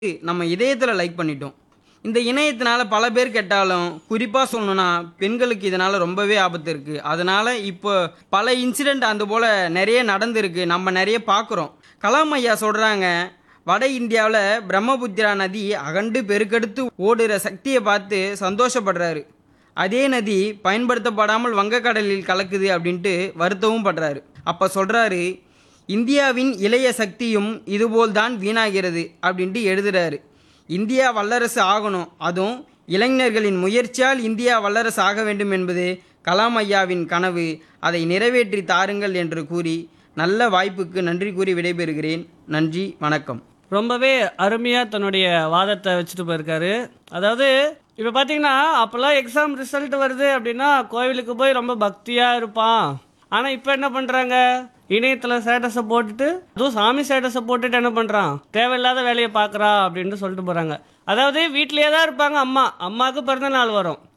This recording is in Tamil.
நம்ம இதயத்தில் லைக் பண்ணிட்டோம் இந்த இணையத்தினால பல பேர் கெட்டாலும் குறிப்பாக சொல்லணும்னா பெண்களுக்கு இதனால் ரொம்பவே ஆபத்து இருக்குது அதனால் இப்போ பல இன்சிடெண்ட் அந்த போல் நிறைய நடந்திருக்கு நம்ம நிறைய பார்க்குறோம் கலாம் ஐயா சொல்கிறாங்க வட இந்தியாவில் பிரம்மபுத்திரா நதி அகண்டு பெருக்கெடுத்து ஓடுற சக்தியை பார்த்து சந்தோஷப்படுறாரு அதே நதி பயன்படுத்தப்படாமல் வங்கக்கடலில் கலக்குது அப்படின்ட்டு வருத்தமும் படுறாரு அப்போ சொல்கிறாரு இந்தியாவின் இளைய சக்தியும் இதுபோல்தான் வீணாகிறது அப்படின்ட்டு எழுதுறாரு இந்தியா வல்லரசு ஆகணும் அதுவும் இளைஞர்களின் முயற்சியால் இந்தியா வல்லரசு ஆக வேண்டும் என்பது கலாம் ஐயாவின் கனவு அதை நிறைவேற்றி தாருங்கள் என்று கூறி நல்ல வாய்ப்புக்கு நன்றி கூறி விடைபெறுகிறேன் நன்றி வணக்கம் ரொம்பவே அருமையாக தன்னுடைய வாதத்தை வச்சுட்டு போயிருக்காரு அதாவது இப்போ பார்த்தீங்கன்னா அப்போல்லாம் எக்ஸாம் ரிசல்ட் வருது அப்படின்னா கோவிலுக்கு போய் ரொம்ப பக்தியாக இருப்பான் ஆனால் இப்போ என்ன பண்ணுறாங்க இணையத்தில் ஸ்டேட்டஸை போட்டுட்டு அதுவும் சாமி ஸ்டேட்டஸை போட்டுட்டு என்ன பண்ணுறான் தேவையில்லாத வேலையை பார்க்குறா அப்படின்ட்டு சொல்லிட்டு போகிறாங்க அதாவது வீட்டிலேயே தான் இருப்பாங்க அம்மா அம்மாவுக்கு பிறந்த நாள் வரும்